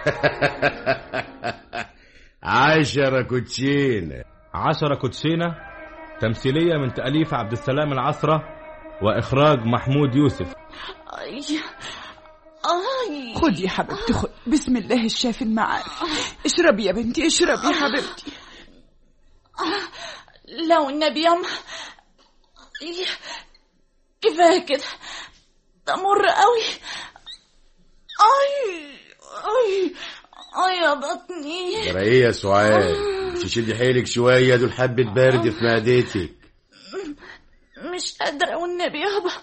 عشرة كوتشينة عشرة كوتشينة تمثيلية من تأليف عبد السلام العصرة وإخراج محمود يوسف أي أي خد يا حبيبتي خد بسم الله الشافي المعافي اشربي يا بنتي اشربي يا حبيبتي لو النبي يما أي، كفاية كده ده مر قوي أي أي أي يا بطني ترى ايه يا سعاد مش تشدي حيلك شوية دول حبة برد في معدتك مش قادرة والنبي يابا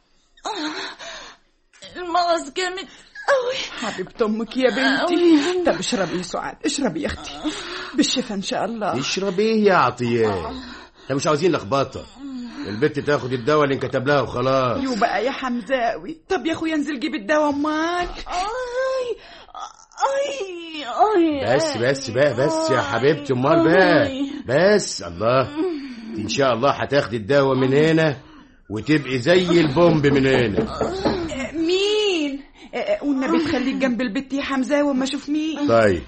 المغص جامد قوي حبيبة امك يا بنتي طب اشربي يا سعاد اشربي يا اختي بالشفا ان شاء الله اشرب ايه يا عطيات احنا مش عاوزين لخبطة البت تاخد الدواء اللي انكتب لها وخلاص يو بقى يا حمزاوي طب يا اخويا انزل جيب الدواء امال أي أي أي بس بس بقى بس يا حبيبتي امال بقى بس الله دي ان شاء الله هتاخدي الدواء من هنا وتبقي زي البومب من هنا آه، مين آه، آه، والنبي تخليك جنب البت يا حمزاوي وما اشوف مين طيب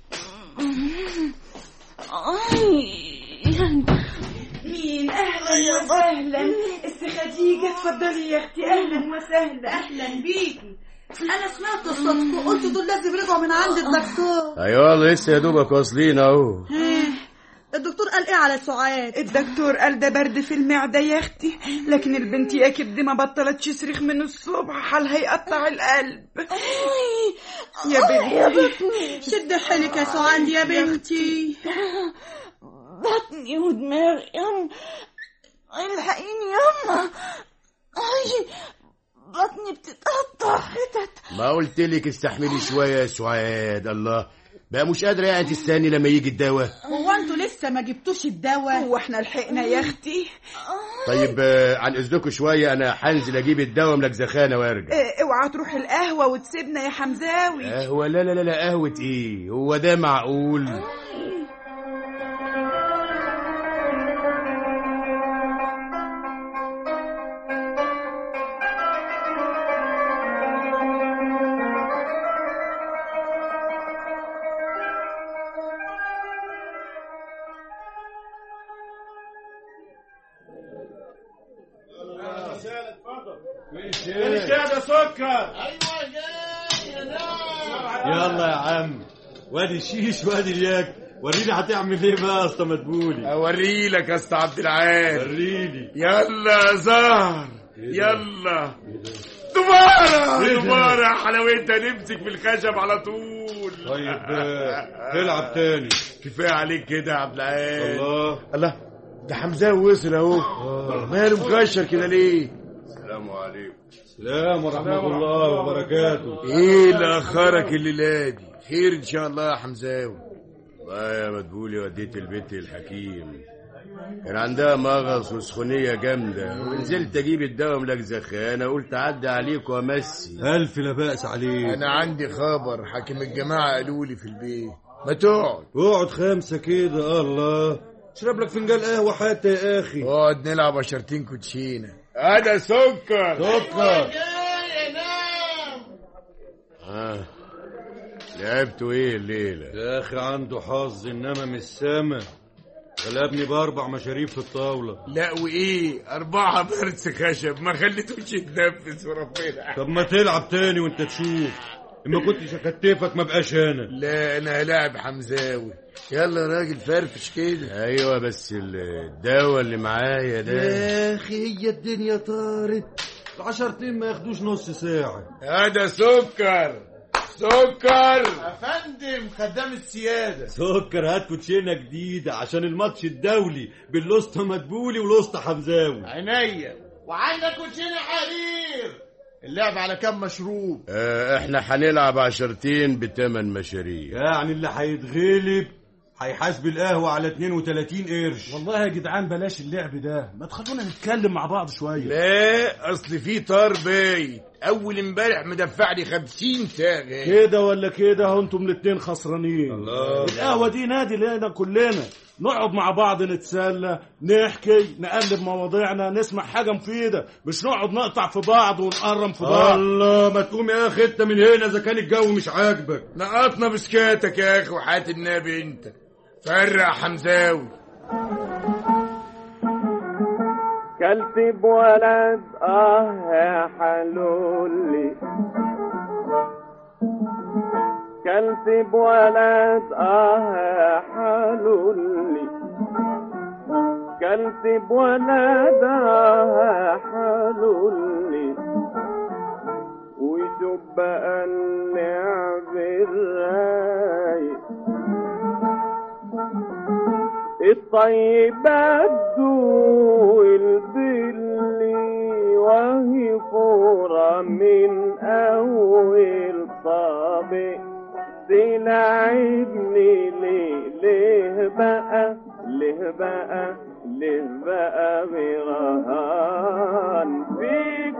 أي مين اهلا وسهلا السي خديجه اتفضلي يا اختي اهلا وسهلا اهلا بيكي انا سمعت الصدفة قلت دول لازم رجعوا من عند الدكتور ايوه والله لسه يا دوبك واصلين اهو الدكتور قال ايه على سعاد الدكتور قال ده برد في المعده يا اختي لكن البنت يا كده ما بطلتش تصريخ من الصبح حالها يقطع القلب يا بنتي شد حيلك يا سعاد يا بنتي بطني ودماغي يما الحقيني يما أي بطني بتتقطع حتت ما قلت لك استحملي شويه يا سعاد الله بقى مش قادره يعني تستني لما يجي الدواء هو انتوا لسه ما جبتوش الدواء هو احنا لحقنا يا اختي طيب آه، عن اذنكم شويه انا هنزل اجيب الدواء من زخانه وارجع اه، اوعى تروح القهوه وتسيبنا يا حمزاوي قهوه لا لا لا لا قهوه ايه هو ده معقول كده سكر يلا يا عم وادي الشيش وادي الياك وريني هتعمل ايه بقى يا اسطى مدبولي اوري لك يا اسطى عبد العال وريني يلا يا زهر يلا دبارة إيه ده؟ دبارة حلاوتها نمسك في الخشب على طول طيب آه، تلعب تاني كفاية عليك كده يا عبد العال الله الله ده حمزاوي وصل اهو ماله مكشر كده ليه السلام عليكم سلام ورحمة الله وبركاته ايه اللي اخرك الليله دي خير ان شاء الله يا حمزاوي والله يا مدبولي وديت البيت الحكيم كان عندها مغص وسخونيه جامده ونزلت اجيب الدواء من زخانه قلت اعدي عليك وامسي ألف لا بأس عليك انا عندي خبر حاكم الجماعه قالوا لي في البيت ما تقعد اقعد خمسة كده الله اشرب لك فنجان قهوة حتى يا أخي اقعد نلعب عشرتين كوتشينه انا سكر سكر آه. لعبتوا ايه الليله يا أخي عنده حظ إنما من السما غلبني بأربع مشاريب في الطاولة لا وايه اربعه برس خشب ما خليتوش يتنفس وربنا طب ما تلعب تاني وانت تشوف اما كنتش اكتفك ما بقاش انا لا انا هلاعب حمزاوي يلا يا راجل فرفش كده ايوه بس الدواء اللي معايا ده يا اخي هي الدنيا طارت العشرتين ما ياخدوش نص ساعة هذا سكر سكر فندم خدام السيادة سكر هات كوتشينة جديدة عشان الماتش الدولي باللوسته مدبولي ولوسته حمزاوي عينيا وعندك كوتشينة حرير اللعب على كم مشروب آه احنا هنلعب عشرتين بتمن مشاريع يعني اللي هيتغلب هيحاسب القهوة على 32 قرش والله يا جدعان بلاش اللعب ده ما تخلونا نتكلم مع بعض شويه لا اصل في طار بايت اول امبارح مدفع لي 50 ساغ كده ولا كده اهو انتم الاتنين خسرانين الله القهوه دي نادي لنا كلنا نقعد مع بعض نتسلى نحكي نقلب مواضيعنا نسمع حاجة مفيدة مش نقعد نقطع في بعض ونقرم في بعض الله ما تقوم يا اخي انت من هنا اذا كان الجو مش عاجبك نقطنا بسكاتك يا اخي وحياة النبي انت فرق حمزاوي كلت بولد اه يا حلولي كلت بولد اه يا حلولي كلت بولد اه يا حلولي وشوف بقى النعم الرايق الطيبات دول باللي وهي فورة من أول طابق تلعبني ليه ليه بقى ليه بقى ليه بقى برهان فيك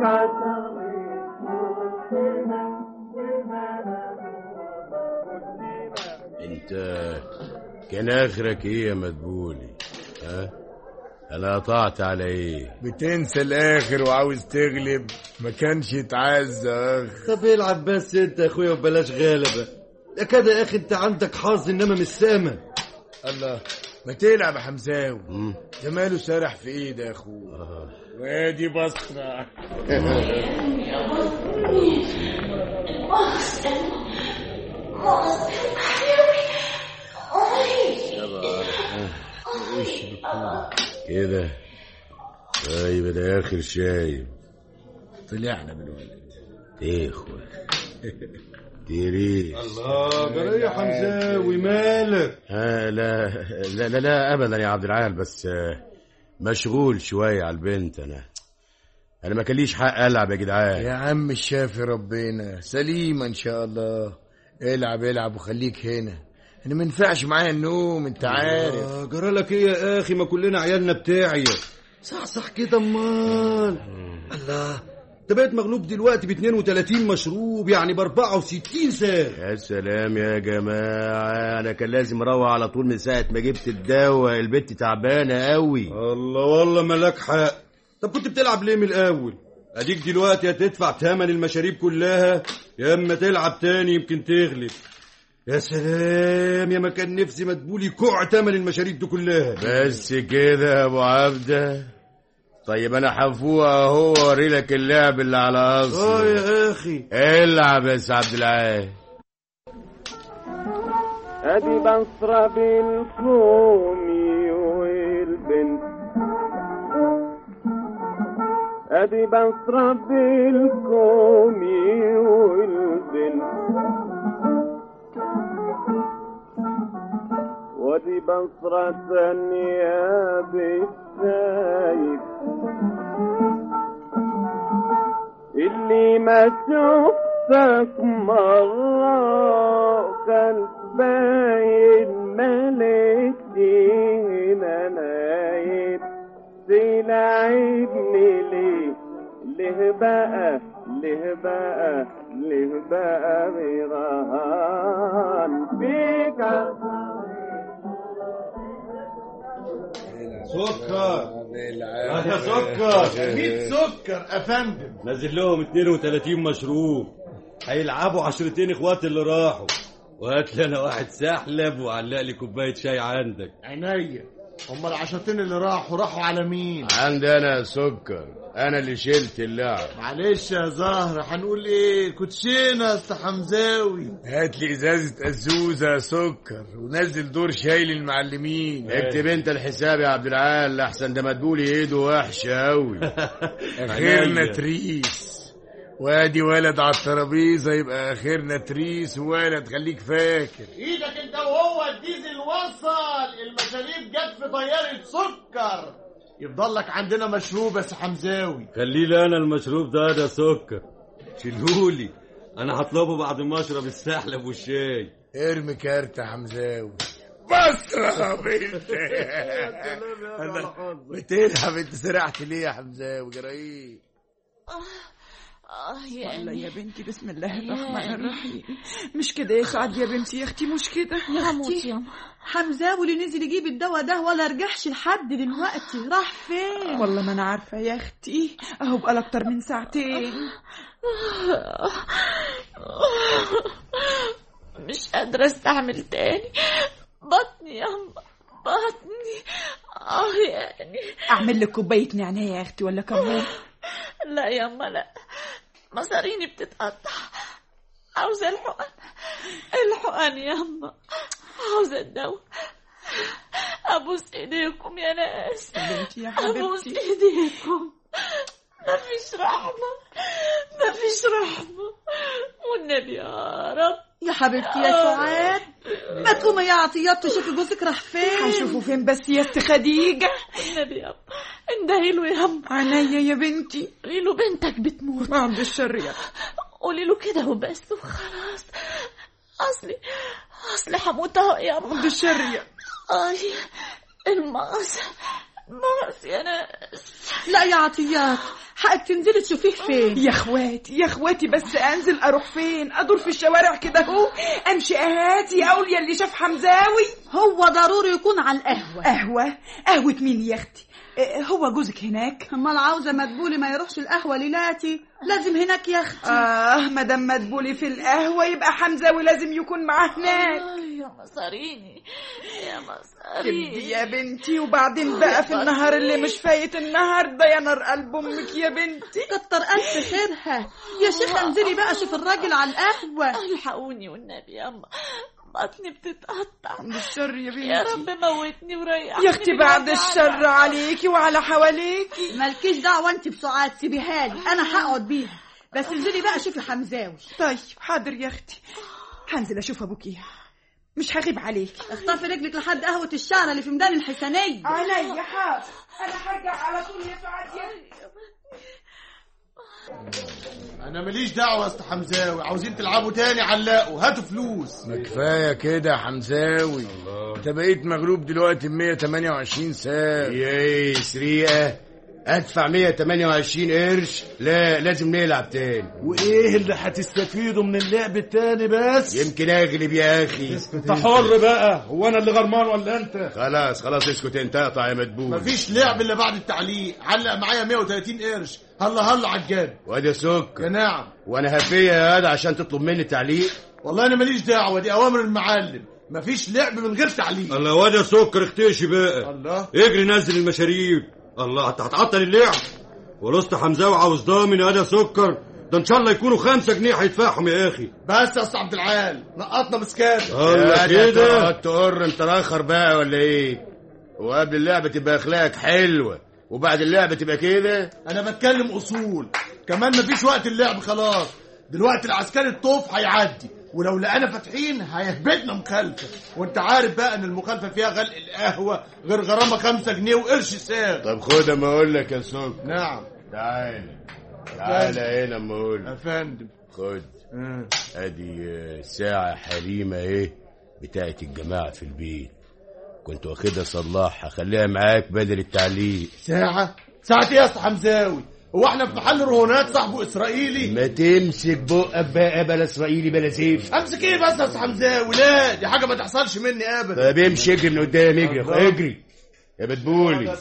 انت كان اخرك ايه يا مدبولي ها انا قطعت على ايه بتنسى الاخر وعاوز تغلب ما كانش يتعز يا اخ طب العب بس انت يا اخويا وبلاش غالبة يا كده يا اخي انت عندك حظ انما مش سامع الله ما تلعب يا حمزاوي ده ماله سارح في ايه ده يا اخويا وادي بصرة كده طيب ده اخر شايب طلعنا من الولد ايه يا اخويا تيريس الله جرى يا حمزاوي مالك آه لا لا لا, لا ابدا يا عبد العال بس آه، مشغول شويه على البنت انا انا ما كان ليش حق العب يا جدعان يا عم الشافي ربنا سليمه ان شاء الله العب العب وخليك هنا انا ما ينفعش معايا النوم انت عارف آه، جرى لك ايه يا اخي ما كلنا عيالنا بتاعي صح صح كده امال الله انت بقيت مغلوب دلوقتي ب 32 مشروب يعني ب 64 سعر يا سلام يا جماعه انا كان لازم اروح على طول من ساعه ما جبت الدواء البت تعبانه قوي الله والله مالك حق طب كنت بتلعب ليه من الاول اديك دلوقتي هتدفع ثمن المشاريب كلها يا اما تلعب تاني يمكن تغلب يا سلام يا ما كان نفسي مدبولي كوع ثمن المشاريب دي كلها بس كده يا ابو عبده طيب انا حفوق اهو اوري لك اللعب اللي على اه اصله يا اخي العب يا سي عبد العال ادي بصرة بالكومي والبنت ادي بصرة بالكومي والبنت ودي بصرة ثانية بالسايب اللي ما شفتك مرة كان باين ملكتي هنا نايم تلعبني ليه ليه بقى ليه بقى ليه بقى برهان فيك سكر يا سكر 100 سكر افندم نزل لهم 32 مشروب هيلعبوا عشرتين اخواتي اللي راحوا وهات لي انا واحد سحلب وعلق لي كوبايه شاي عندك عينيا هم العشرتين اللي راحوا راحوا على مين عندي انا سكر انا اللي شلت اللعب معلش يا زهر هنقول ايه كوتشينه يا اسطى حمزاوي هات لي ازازه ازوزه سكر ونزل دور شاي للمعلمين اكتب انت الحساب يا عبد العال احسن ده مدبولي ايده وحشه قوي اخرنا تريس وادي ولد على الترابيزه يبقى اخرنا تريس وولد خليك فاكر ايدك انت وهو الديزل وصل المشاريب جت في طياره سكر يفضل لك عندنا مشروب يا سي حمزاوي خلي لي انا المشروب ده ده سكر شيلهولي انا هطلبه بعد ما اشرب السحلب والشاي ارمي كارت يا حمزاوي بصرة بنت بتلعب انت سرحت ليه يا حمزاوي جرايد اه يا والله أمي يا بنتي بسم الله الرحمن الرحيم مش كده يا سعد يا بنتي يا اختي مش كده هموت ياما حمزاوي اللي نزل يجيب الدواء ده ولا رجعش لحد دلوقتي راح فين والله ما انا عارفه يا اختي اهو بقى اكتر من ساعتين مش قادرة استحمل تاني بطني ياما بطني اه يعني اعمل لك كوبايه نعناع يا اختي ولا كمون لا ياما لا مصاريني بتتقطع عاوزة الحقن الحقن ياما عاوزة الدواء أبوس إيديكم يا ناس بنتي يا أبوس حبيبتي إيديكم مفيش رحمة مفيش رحمة والنبي يا رب يا حبيبتي يا سعاد ما تقومي يا عطيات تشوفي جوزك راح فين هشوفوا فين بس يا اختي خديجه والنبي يا اندهي له يا أم عينيا يا بنتي قولي له بنتك بتموت عبد الشر يا قولي له كده وبس وخلاص اصلي اصلي هموت اهو يا أم عبد الشر يا اي المقص المقص يا ناس لا يا عطيات حقك تنزلي تشوفيه فين يا اخواتي يا اخواتي بس انزل اروح فين ادور في الشوارع كده اهو امشي اهاتي اقول يا اللي شاف حمزاوي هو ضروري يكون على القهوة قهوه قهوه مين يا اختي إيه، هو جوزك هناك امال عاوزة مدبولي ما يروحش القهوة ليلاتي لازم هناك يا اختي اه مدام مدبولي في القهوه يبقى حمزاوي لازم يكون معاه هناك آي يا مصاريني يا كبدي مصاريني يا بنتي وبعدين بقى في النهار اللي مش فايت النهارده يا نار قلب امك يا بنتي كتر ألف خيرها يا شيخة انزلي بقى شوف الراجل على القهوة الحقوني والنبي يا أما بطني بتتقطع عند الشر يا يا بنتي رب موتني وريحني يا اختي من بعد وجع الشر القلب. عليكي وعلى حواليكي مالكيش دعوة انت بسعاد سيبيها لي انا هقعد بيها بس انزلي بقى شوفي حمزاوي طيب حاضر يا اختي هنزل اشوف ابوكي مش هغيب عليكي اخطفي رجلك لحد قهوة الشعر اللي في ميدان الحسنية عليا حاضر انا هرجع على طول يا سعاد يا انا ماليش دعوه يا اسطى حمزاوي عاوزين تلعبوا تاني علقوا هاتوا فلوس ما كفايه كده يا حمزاوي انت بقيت مغلوب دلوقتي ب 128 ساعه ايه سريقه ادفع 128 قرش لا لازم نلعب تاني وايه اللي هتستفيدوا من اللعب التاني بس يمكن اغلب يا اخي انت حر بقى هو انا اللي غرمان ولا انت خلاص خلاص اسكت انت اقطع يا مدبول مفيش لعب الا بعد التعليق علق معايا 130 قرش هلا هلا على الجد وادي يا سكر نعم وانا هفيه يا هذا عشان تطلب مني تعليق والله انا ماليش دعوه دي اوامر المعلم مفيش لعب من غير تعليق الله واد يا سكر اختشي بقى الله اجري نزل المشاريب الله انت هتعطل اللعب ولست حمزاوي عاوز ضامن يا ده سكر ده ان شاء الله يكونوا خمسة جنيه هيدفعهم يا اخي بس يا اسطى عبد العال نقطنا مسكات الله يا كده تقعد تقر انت راخر بقى ولا ايه وقبل اللعبه تبقى اخلاقك حلوه وبعد اللعبه تبقى كده انا بتكلم اصول كمان مفيش وقت اللعب خلاص دلوقتي العسكري الطوف هيعدي ولو لقانا فاتحين هيهبطنا مخالفه وانت عارف بقى ان المخالفه فيها غلق القهوه غير غرامه خمسة جنيه وقرش ساغ طب خد اما اقول لك يا سكر نعم تعال تعال هنا اما اقول يا لك. فندم خد آه. ادي آه، ساعة حليمة ايه بتاعت الجماعة في البيت كنت واخدها صلاح هخليها معاك بدل التعليق ساعة ساعة ايه يا اسطى حمزاوي هو احنا في محل رهونات صاحبه اسرائيلي ما تمسك بقك بقى بلا اسرائيلي بلا سيف امسك ايه بس يا اسطى حمزاوي لا دي حاجه ما تحصلش مني ابدا طب امشي اجري من قدام اجري اجري يا مدبولي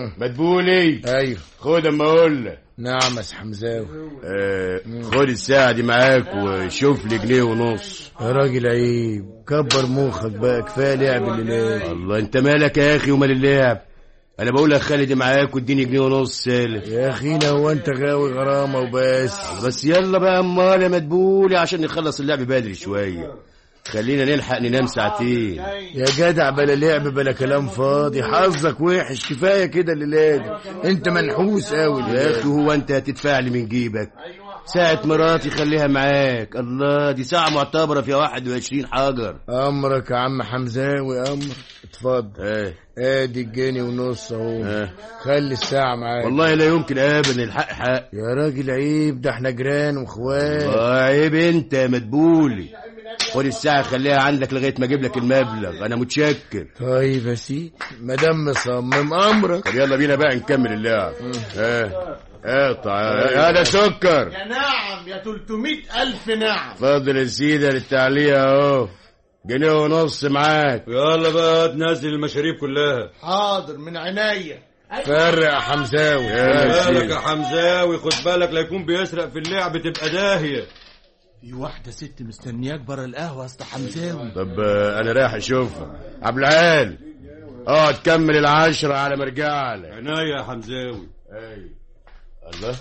مدبولي ايوه خد اما اقول لك نعم يا حمزاوي آه خد الساعة دي معاك وشوف لي جنيه ونص يا راجل عيب كبر مخك بقى كفايه لعب الليل الله انت مالك يا اخي ومال اللعب انا بقول لك خالد معاك واديني جنيه ونص سالف يا اخينا هو انت غاوي غرامه وبس بس يلا بقى امال يا مدبولي عشان نخلص اللعب بدري شويه خلينا نلحق ننام ساعتين يا جدع بلا لعب بلا كلام فاضي حظك وحش كفايه كده الليله دي انت منحوس قوي يا اخي هو انت هتدفع لي من جيبك ساعة مراتي خليها معاك الله دي ساعة معتبرة فيها 21 حجر امرك يا عم حمزاوي امرك اتفضل ايه ادي الجنيه ونص اهو ايه خلي الساعه معاك والله لا يمكن ابدا الحق حق يا راجل عيب ده احنا جيران واخوات الله عيب انت يا مدبولي خد الساعة خليها عندك لغاية ما اجيب لك المبلغ انا متشكر طيب يا سيدي مدام مصمم امرك طب يلا بينا بقى نكمل اللعب اه اقطع هذا سكر يا نعم يا 300 ألف نعم فاضل السيدة للتعليق اهو جنيه ونص معاك يلا بقى تنزل المشاريب كلها حاضر من عينيا فرق يا حمزاوي يلا يا بالك سيدي. يا حمزاوي خد بالك لا يكون بيسرق في اللعب تبقى داهية في واحدة ست مستنياك برا القهوة يا اسطى حمزاوي طب آه، انا رايح اشوفها عبد العال اقعد كمل العشرة على ما ارجع لك عناية يا حمزاوي اي الله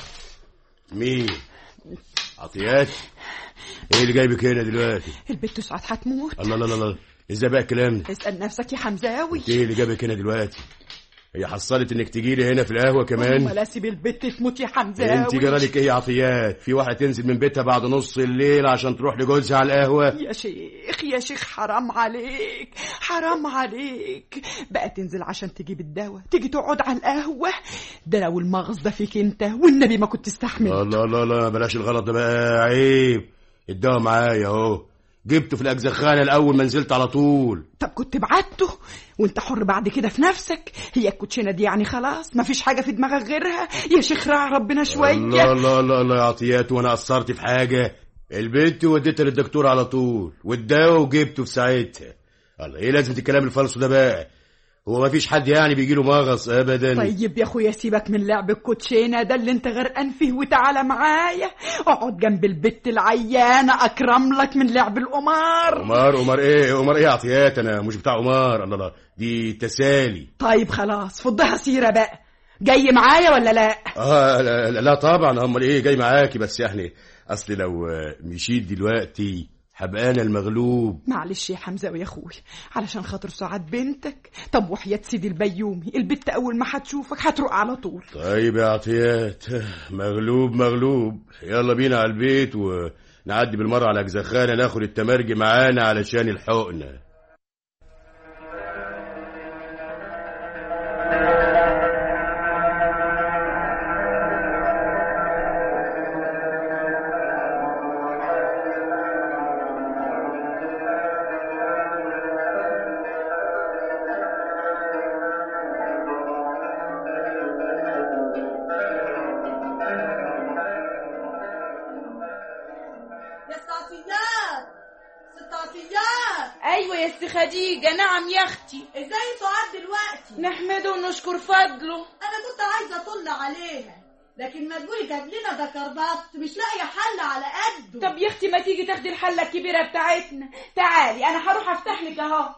مين عطيات ايه اللي جايبك هنا دلوقتي البت سعاد هتموت الله الله الله ازاي بقى الكلام ده اسأل نفسك يا حمزاوي انت ايه اللي جابك هنا دلوقتي هي حصلت انك تجي لي هنا في القهوه كمان ولا سيب البت تموت يا حمزاوي انت جرالك ايه يا عطيات في واحده تنزل من بيتها بعد نص الليل عشان تروح لجوزها على القهوه يا شيخ يا شيخ حرام عليك حرام عليك بقى تنزل عشان تجيب الدواء تيجي تقعد على القهوة ده لو المغص ده فيك انت والنبي ما كنت تستحمل لا لا لا لا بلاش الغلط ده بقى عيب الدواء معايا اهو جبته في الاجزخانه الاول ما نزلت على طول طب كنت بعته وانت حر بعد كده في نفسك هي الكوتشينه دي يعني خلاص ما فيش حاجه في دماغك غيرها يا شيخ راعي ربنا شويه لا لا لا لا يا عطيات وانا قصرت في حاجه البنت وديتها للدكتور على طول والدواء وجبته في ساعتها الله ايه لازم الكلام الفالصو ده بقى هو ما فيش حد يعني بيجي له مغص ابدا طيب يا اخويا سيبك من لعب الكوتشينه ده اللي انت غرقان فيه وتعالى معايا اقعد جنب البت العيانه اكرم لك من لعب القمار قمار قمار ايه قمار ايه يا عطيات انا مش بتاع قمار الله الله دي تسالي طيب خلاص فضها سيره بقى جاي معايا ولا لا اه لا, لا, لا طبعا امال ايه جاي معاكي بس يعني اصل لو آه، مشيت دلوقتي هبقى انا المغلوب معلش يا حمزه يا اخوي علشان خاطر سعاد بنتك طب وحياة سيدي البيومي البت اول ما هتشوفك هتروق على طول طيب يا عطيات مغلوب مغلوب يلا بينا على البيت ونعدي بالمرة على جزخانة ناخد التمرجي معانا علشان الحقنة يا ستاتيات ستاتيات ايوه يا ست خديجه نعم يا اختي ازاي سعاد دلوقتي نحمده ونشكر فضله انا كنت عايزه اطل عليها لكن مدبولي جاب لنا ده كربات مش لاقيه حل على قده طب يا اختي ما تيجي تاخدي الحله الكبيره بتاعتنا تعالي انا هروح افتح لك اهو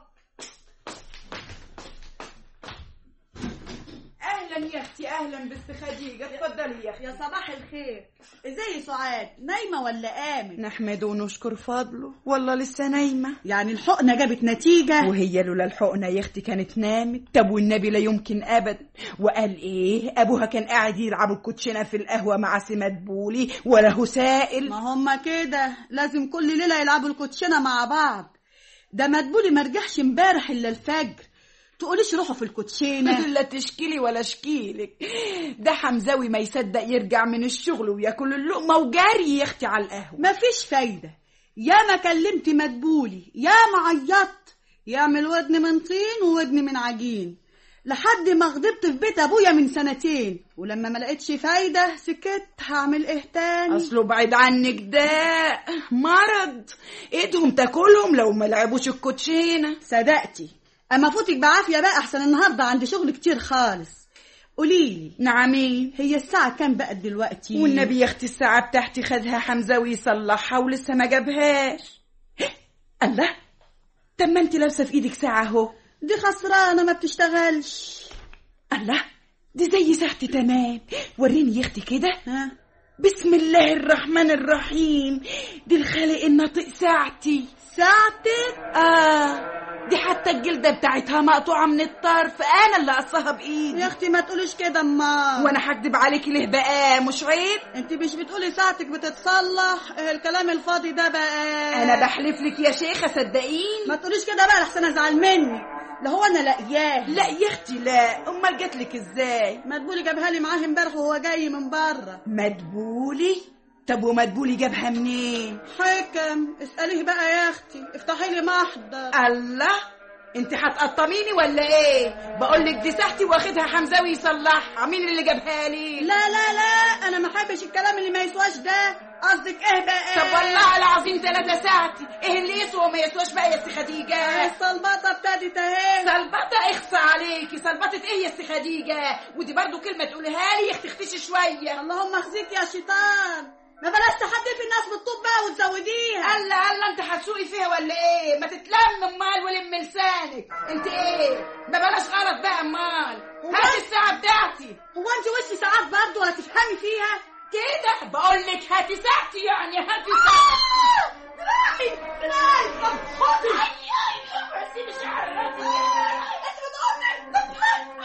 اهلا يا اختي اهلا بست خديجه اتفضلي يا اختي يا صباح الخير ازاي سعاد نايمه ولا قامت نحمده ونشكر فضله والله لسه نايمه يعني الحقنه جابت نتيجه وهي لولا الحقنه يا اختي كانت نامت طب والنبي لا يمكن ابدا وقال ايه ابوها كان قاعد يلعب الكوتشينه في القهوه مع سمات بولي وله سائل ما هما كده لازم كل ليله يلعبوا الكوتشينه مع بعض ده مدبولي ما رجعش امبارح الا الفجر تقوليش روحوا في الكوتشينه لا تشكيلي ولا اشكيلك ده حمزاوي ما يصدق يرجع من الشغل وياكل اللقمه وجاري يا اختي على القهوه مفيش فايده يا ما كلمت مدبولي يا ما عيطت يعمل ودن من طين وودن من عجين لحد ما غضبت في بيت ابويا من سنتين ولما ما لقيتش فايده سكت هعمل ايه تاني اصله بعيد عنك ده مرض ايدهم تاكلهم لو ما لعبوش الكوتشينه صدقتي اما فوتك بعافيه بقى احسن النهارده عندي شغل كتير خالص قوليلي نعمين هي الساعه كام بقت دلوقتي والنبي يا اختي الساعه بتاعتي خدها حمزاوي يصلحها ولسه ما جابهاش الله طب ما انت لابسه في ايدك ساعه اهو دي خسرانه ما بتشتغلش الله دي زي ساعتي تمام وريني يا اختي كده ها بسم الله الرحمن الرحيم دي الخالق الناطق ساعتي ساعتك اه دي حتى الجلده بتاعتها مقطوعه من الطرف انا اللي قصاها بايدي يا اختي ما تقوليش كده اما وانا هكدب عليكي ليه بقى مش عيب انت مش بتقولي ساعتك بتتصلح ايه الكلام الفاضي ده بقى انا بحلف لك يا شيخه صدقيني ما تقوليش كده بقى لحسن ازعل مني لا هو انا لاقياه لا يا اختي لا امال جات لك ازاي مدبولي جابها لي معاه امبارح وهو جاي من بره مدبولي طب ومدبولي جابها منين حكم اساليه بقى يا اختي افتحي لي محضر الله انت هتقطميني ولا ايه بقول لك دي ساعتي واخدها حمزاوي يصلحها مين اللي جابها لي لا لا لا انا ما احبش الكلام اللي ما يسواش ده قصدك ايه بقى طب والله العظيم ثلاثة ساعتي ايه اللي يسوى وما يسواش بقى يا ست خديجة الصلبطه ابتدت اهي صلبطة اخفى عليكي صلبطة ايه يا ست خديجة ودي برضو كلمة تقولها لي يختختيش شوية اللهم اخزيك يا شيطان ما بلاش تحدفي الناس بالطوب بقى وتزوديها الله الله انت هتسوقي فيها ولا ايه ما تتلم امال ولم لسانك انت ايه ما بلاش غلط بقى امال هاتي الساعة بتاعتي هو انت وشي ساعات برضه ولا تفهمي فيها كده بقول لك هاتي ساعتي يعني هاتي ساعتي دراعي دراعي طب خدي بس مش عارفة انت بتقولي طب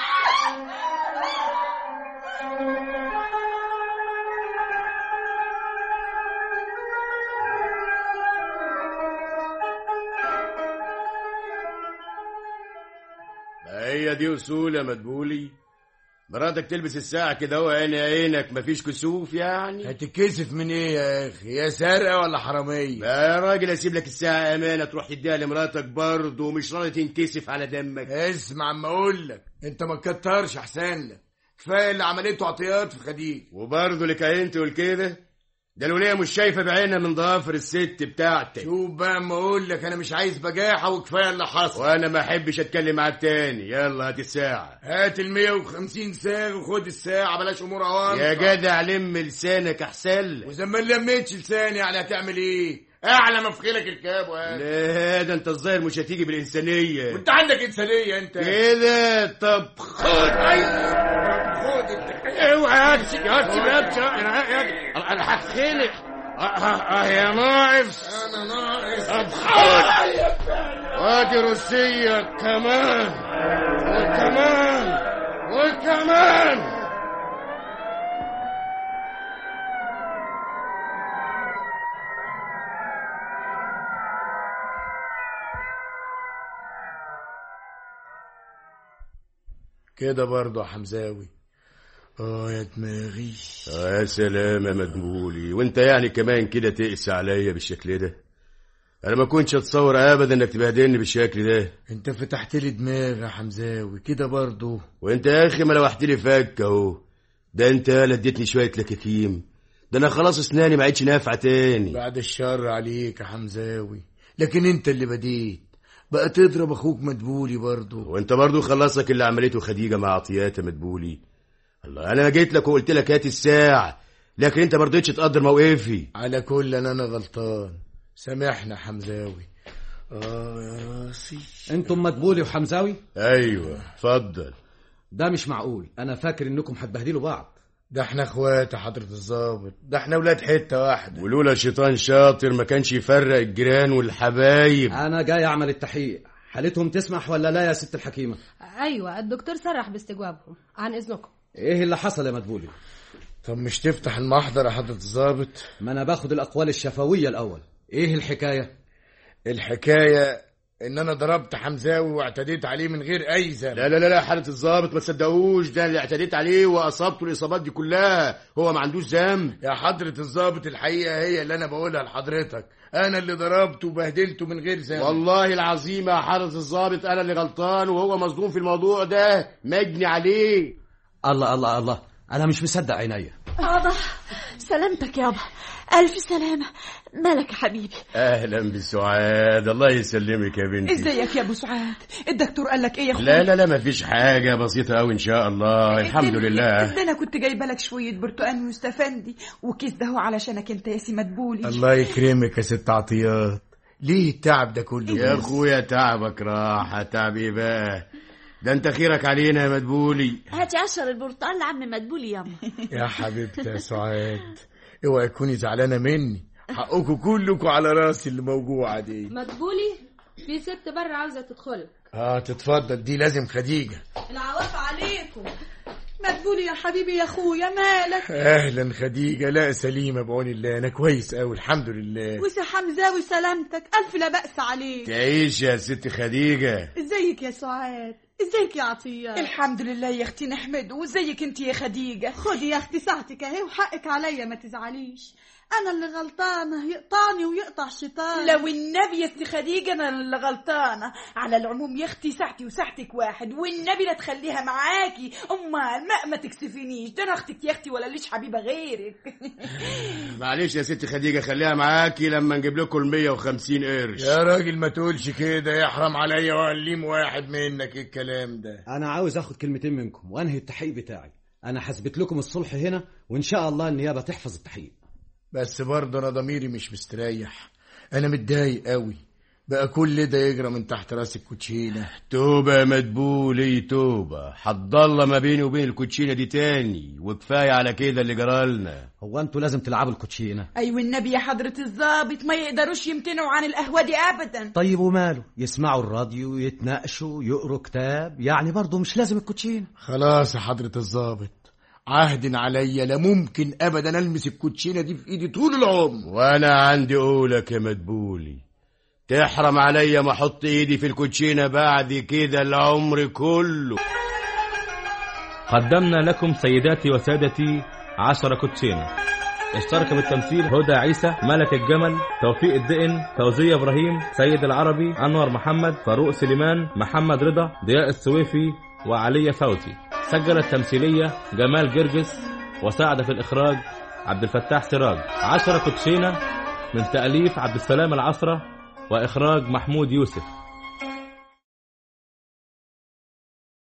ما هي دي اصول يا مدبولي مراتك تلبس الساعة كده هو عين عينك مفيش كسوف يعني هتتكسف من ايه يا اخي يا سرقه ولا حراميه ما يا راجل اسيب لك الساعة امانة تروح تديها لمراتك برضه ومش راضي تنكسف على دمك اسمع اما اقول لك انت ما تكترش احسن لك كفايه اللي عملته عطيات في خديجه وبرضه لك انت تقول كده ده الولية مش شايفة بعينها من ضوافر الست بتاعتك شوف بقى اما اقول لك انا مش عايز بجاحه وكفايه اللي حصل وانا ما احبش اتكلم معاك تاني يلا هات الساعة هات ال 150 ساعه وخد الساعه بلاش امور عوام يا جدع لم لسانك احسن لك واذا ما لميتش لساني يعني هتعمل ايه اعلى ما في خيلك الكاب وهات لا ده انت الظاهر مش هتيجي بالانسانية وانت عندك انسانيه انت كده طب خد خد انت اوعى هات هات انا انا هتخنق اه يا ناقص انا ناقص طب خد وادي روسية كمان وكمان وكمان كده برضه يا حمزاوي اه يا دماغي آه يا سلام يا مدبولي وانت يعني كمان كده تقسى عليا بالشكل ده انا ما كنتش اتصور ابدا انك تبهدلني بالشكل ده انت فتحت لي دماغي يا حمزاوي كده برضه وانت يا اخي ما لوحت لي فك اهو ده انت لا اديتني شويه لكتيم ده انا خلاص اسناني ما عادش نافعه تاني بعد الشر عليك يا حمزاوي لكن انت اللي بديت بقى تضرب اخوك مدبولي برضه وانت برضو خلصك اللي عملته خديجه مع عطيات يا مدبولي الله انا جيت لك وقلت لك هات الساعه لكن انت ما رضيتش تقدر موقفي على كل انا انا غلطان سامحنا يا حمزاوي اه يا راسي انتم مدبولي وحمزاوي ايوه اتفضل ده مش معقول انا فاكر انكم هتبهدلوا بعض ده احنا اخوات يا حضرة الظابط ده احنا ولاد حتة واحدة ولولا شيطان شاطر ما كانش يفرق الجيران والحبايب انا جاي اعمل التحقيق حالتهم تسمح ولا لا يا ست الحكيمه ايوه الدكتور صرح باستجوابهم عن اذنكم ايه اللي حصل يا مدبولي طب مش تفتح المحضر يا حضرة الظابط ما انا باخد الاقوال الشفويه الاول ايه الحكايه الحكاية ان انا ضربت حمزاوي واعتديت عليه من غير اي ذنب لا لا لا لا حالة الظابط ما تصدقوش ده اللي اعتديت عليه واصابته الاصابات دي كلها هو ما عندوش ذنب يا حضرة الظابط الحقيقة هي اللي انا بقولها لحضرتك انا اللي ضربته وبهدلته من غير ذنب والله العظيم يا حضرة الظابط انا اللي غلطان وهو مظلوم في الموضوع ده مجني عليه الله الله الله انا مش مصدق عينيا يابا سلامتك يابا ألف سلامة مالك يا حبيبي اهلا بسعاد الله يسلمك يا بنتي ازيك يا ابو سعاد الدكتور قال لك ايه يا اخويا لا لا لا ما فيش حاجة بسيطة أوي إن شاء الله الحمد لله ده انا كنت جايبه لك شويه برتقال مستفندي وكيس ده هو علشانك انت يا سي مدبولي الله يكرمك يا ست عطيات ليه التعب ده كله يا أخويا تعبك راح تعب إيه بقى ده أنت خيرك علينا يا مدبولي هاتي عشر البرتقال لعم مدبولي ياما يا حبيبتي يا سعاد اوعي تكوني زعلانة مني حقكم كلكم على راسي اللي موجوعة دي مدبولي في ست بره عاوزه تدخلك اه تتفضل دي لازم خديجة العواف عليكم مدبولي يا حبيبي يا اخويا مالك اهلا خديجة لا سليمة بعون الله انا كويس اوي الحمد لله وسي حمزاوي سلامتك الف لا باس عليك تعيش يا ست خديجة ازيك يا سعاد ازيك يا عطيه الحمد لله يا اختي نحمد وازيك انت يا خديجه خدي يا اختي ساعتك اهي وحقك عليا ما تزعليش انا اللي غلطانه يقطعني ويقطع شيطان لو النبي يا استي خديجه انا اللي غلطانه على العموم يا اختي ساعتي وساعتك واحد والنبي لا تخليها معاكي امال ما ما تكسفينيش ده انا اختك يا اختي ولا ليش حبيبه غيرك معلش يا ست خديجه خليها معاكي لما نجيب لكم ال 150 قرش يا راجل ما تقولش كده يحرم عليا وأقليم واحد منك إيه الكلام ده انا عاوز اخد كلمتين منكم وانهي التحقيق بتاعي انا حسبت لكم الصلح هنا وان شاء الله النيابه تحفظ التحقيق بس برضه انا ضميري مش مستريح انا متضايق قوي بقى كل ده يجرى من تحت راس الكوتشينه توبة يا مدبولي توبة حضل ما بيني وبين الكوتشينة دي تاني وكفاية على كده اللي جرالنا هو انتوا لازم تلعبوا الكوتشينه ايوه النبي يا حضره الضابط ما يقدروش يمتنعوا عن القهوه دي ابدا طيب وماله يسمعوا الراديو يتناقشوا يقروا كتاب يعني برضه مش لازم الكوتشينه خلاص يا حضرة الضابط عهد عليا لا ممكن ابدا المس الكوتشينه دي في ايدي طول العمر وانا عندي قولك يا مدبولي تحرم عليا ما احط ايدي في الكوتشينة بعد كده العمر كله قدمنا لكم سيداتي وسادتي عشرة كوتشينة اشترك بالتمثيل هدى عيسى ملك الجمل توفيق الدقن فوزية إبراهيم سيد العربي أنور محمد فاروق سليمان محمد رضا ضياء السويفي وعلي فوزي سجل التمثيلية جمال جرجس وساعد في الإخراج عبد الفتاح سراج عشرة كوتشينة من تأليف عبد السلام العصرة وإخراج محمود يوسف